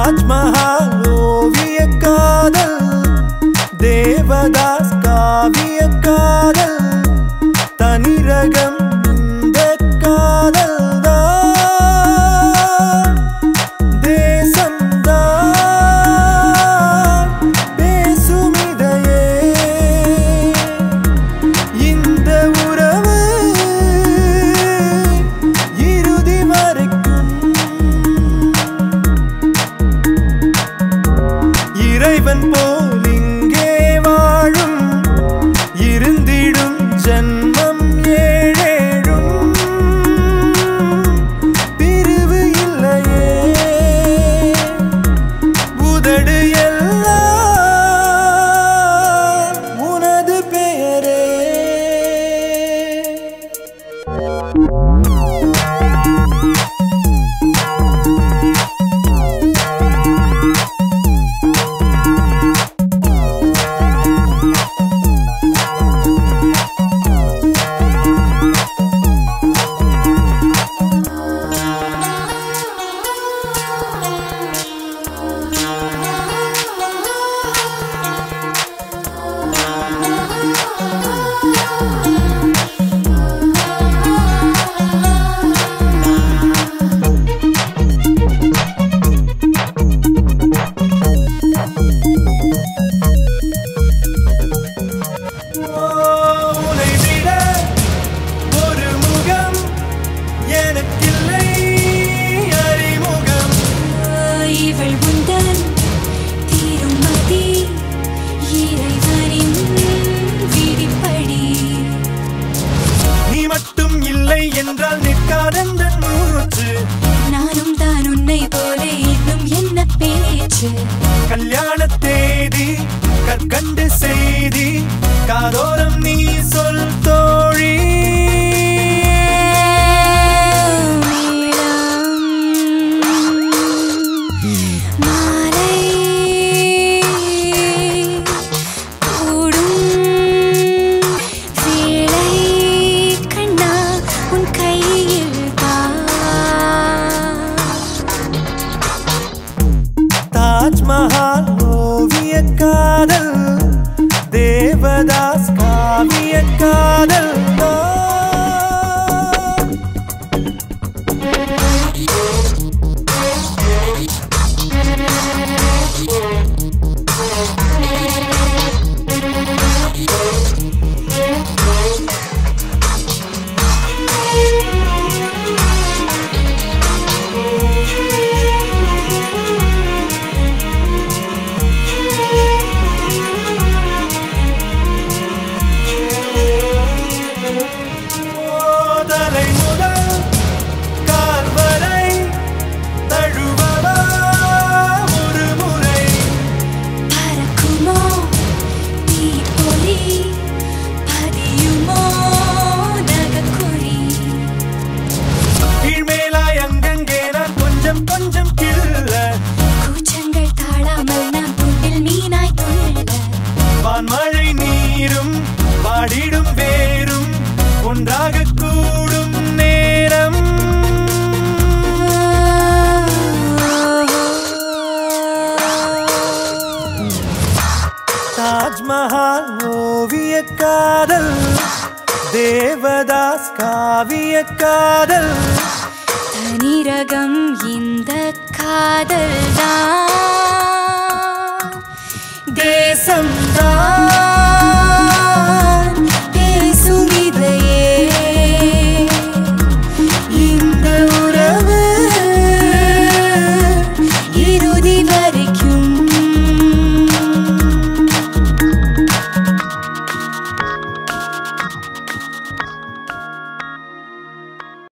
தாஜ்மஹால் ஓவிய காதல் தேவதாஸ் காவிய காதல் தனி ரகம் இந்த காதல் தான் தேசம்தான் பேசும் இதையே இந்த உறவு இறுதி வரைக்கும் இறைவன் போல் இங்கே வாழும் இருந்திடும் ஜன்மம் ஏழேழும் பிரிவு இல்லையே உதடு எல்லாம் உனது பெயரே உன்னை விட ஒரு முகம் எனக்கில்லை அறிமுகம் இவள் உந்தன் திருமதி இறைவனின் விதிப்படி நீ மட்டும் இல்லை என்றால் நிற்காதெந்த மூச்சு நானும் தான் உன்னை போல இன்னும் என்ன பேச்சு கல்யாண தேதி கற்கண்டு செய்தி காதோரம் நீ சொல் தோழி மாலை கூடும் வேளை கண்ணா உன் கையில் தான் தாஜ்மஹால் ஓவிய காதல் தேவதாஸ் காவிய காதல் தலை முதல் கால் வரை தழுவவா ஒரு முறை பறக்குமோ தீப்பொறி பதியுமோ நகக்குறி கீழ்மேலாய் அங்கங்கே நான் கொஞ்சம் கொஞ்சம் கிள்ள கூச்சங்கள் தாழாமல் நான் துண்டில் மீனாய் துள்ள வான்மழை நீரும் பாடிடும் வேரும் ஒன்றாக கூடும் நேரம் தாஜ்மஹால் ஓவிய காதல் தேவதாஸ் காவிய காதல்